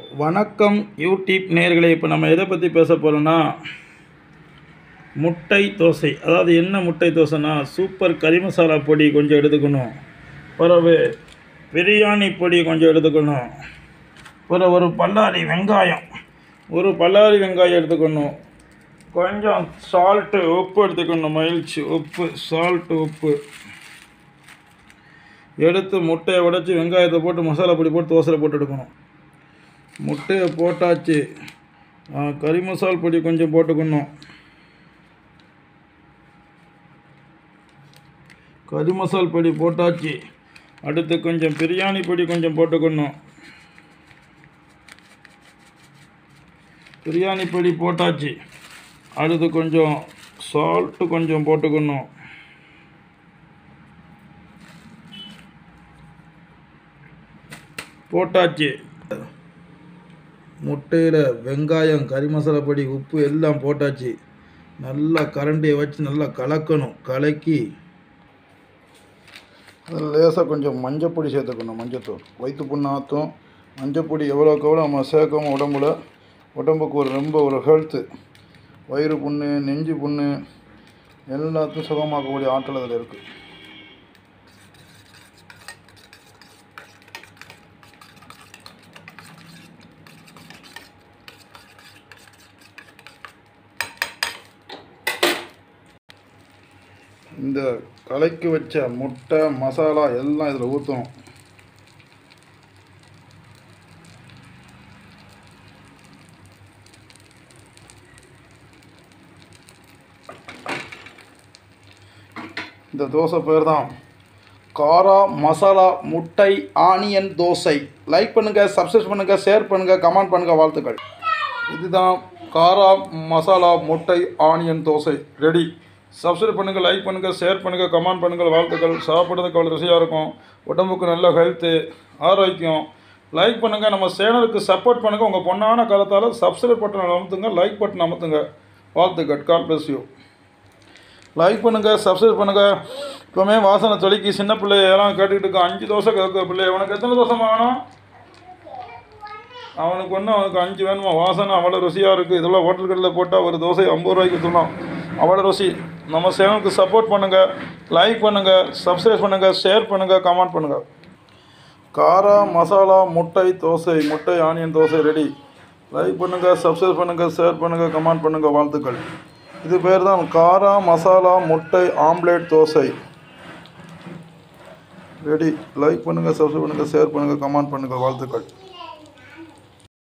வணக்கம் யூடியூப் நேயர்களே இப்போ நம்ம எதை பற்றி பேச போகிறோன்னா முட்டை தோசை அதாவது என்ன முட்டை தோசைனா சூப்பர் கறி மசாலா பொடி கொஞ்சம் எடுத்துக்கணும் பிறகு பிரியாணி பொடி கொஞ்சம் எடுத்துக்கணும் பிறகு ஒரு பல்லாரி வெங்காயம் ஒரு பல்லாரி வெங்காயம் எடுத்துக்கணும் கொஞ்சம் சால்ட்டு உப்பு எடுத்துக்கணும் மகிழ்ச்சி உப்பு சால்ட்டு உப்பு எடுத்து முட்டையை உடைச்சி வெங்காயத்தை போட்டு மசாலா பொடி போட்டு தோசையில் போட்டு எடுக்கணும் முட்டையை போட்டாச்சு ஆ, கறி மசால் பொடி கொஞ்சம் போட்டுக்கணும் கறி மசால் பொடி போட்டாச்சு அடுத்து கொஞ்சம் பிரியாணி பொடி கொஞ்சம் போட்டுக்கணும் பிரியாணி பொடி போட்டாச்சு அடுத்து கொஞ்சம் சால்ட்டு கொஞ்சம் போட்டுக்கணும் போட்டாச்சு முட்டையில் வெங்காயம் கறி மசாலா பொடி உப்பு எல்லாம் போட்டாச்சு நல்லா கரண்டியை வச்சு நல்லா கலக்கணும் கலக்கி அதில் லேசாக கொஞ்சம் மஞ்சப்பொடி சேர்த்துக்கணும் மஞ்சத்தூள் வயிற்று புண்ணாத்தும் மஞ்சப்பொடி எவ்வளோக்கு எவ்வளோ நம்ம சேர்க்கணும் உடம்புல உடம்புக்கு ஒரு ரொம்ப ஒரு ஹெல்த்து வயிறு புண்ணு நெஞ்சு புண்ணு எல்லாத்தையும் சுகமாக்கக்கூடிய ஆற்றல் அதில் இருக்குது இந்த கலக்கி வச்ச முட்டை மசாலா எல்லாம் இதில் ஊற்றணும் இந்த தோசை பேர் தான் காரா மசாலா முட்டை ஆனியன் தோசை லைக் பண்ணுங்கள் சப்ஸ்கிரைப் பண்ணுங்கள் ஷேர் பண்ணுங்கள் கமெண்ட் பண்ணுங்கள் வாழ்த்துக்கள் இதுதான் காரா மசாலா முட்டை ஆனியன் தோசை ரெடி சப்ஸ்கிரைப் பண்ணுங்கள் லைக் பண்ணுங்கள் ஷேர் பண்ணுங்கள் கமெண்ட் பண்ணுங்கள் வாழ்த்துக்கள் சாப்பிட்றதுக்கு அவ்வளோ ருசியாக இருக்கும் உடம்புக்கு நல்ல ஹெல்த்து ஆரோக்கியம் லைக் பண்ணுங்கள் நம்ம சேனலுக்கு சப்போர்ட் பண்ணுங்கள் உங்கள் பொண்ணான காலத்தால் சப்ஸ்கிரைப் பட்டன் அமுத்துங்க லைக் பட்டன் அமுத்துங்க வாழ்த்துக்கள் காட் பிளஸ் யூ லைக் பண்ணுங்கள் சப்ஸ்கிரைப் பண்ணுங்கள் இப்போவுமே வாசனை தொலைக்கி சின்ன பிள்ளையெல்லாம் கேட்டுக்கிட்டு இருக்க அஞ்சு தோசை கேட்க பிள்ளை உனக்கு எத்தனை தோசை வேணும் அவனுக்கு ஒன்று அவனுக்கு அஞ்சு வேணுமா வாசனை அவ்வளோ ருசியாக இருக்குது இதெல்லாம் ஹோட்டல் கடையில் போட்டால் ஒரு தோசை ஐம்பது ரூபாய்க்கு சொல்லலாம் அவ்வளோ ருசி நம்ம சேனலுக்கு சப்போர்ட் பண்ணுங்கள் லைக் பண்ணுங்கள் சப்ஸ்கிரைப் பண்ணுங்கள் ஷேர் பண்ணுங்கள் கமெண்ட் பண்ணுங்கள் காரா மசாலா முட்டை தோசை முட்டை ஆனியன் தோசை ரெடி லைக் பண்ணுங்கள் சப்ஸ்கிரைப் பண்ணுங்கள் ஷேர் பண்ணுங்கள் கமெண்ட் பண்ணுங்கள் வாழ்த்துக்கள் இது பேர் தான் காரா மசாலா முட்டை ஆம்லேட் தோசை ரெடி லைக் பண்ணுங்கள் சப்ஸ்கிரைப் பண்ணுங்கள் ஷேர் பண்ணுங்கள் கமெண்ட் பண்ணுங்கள் வாழ்த்துக்கள்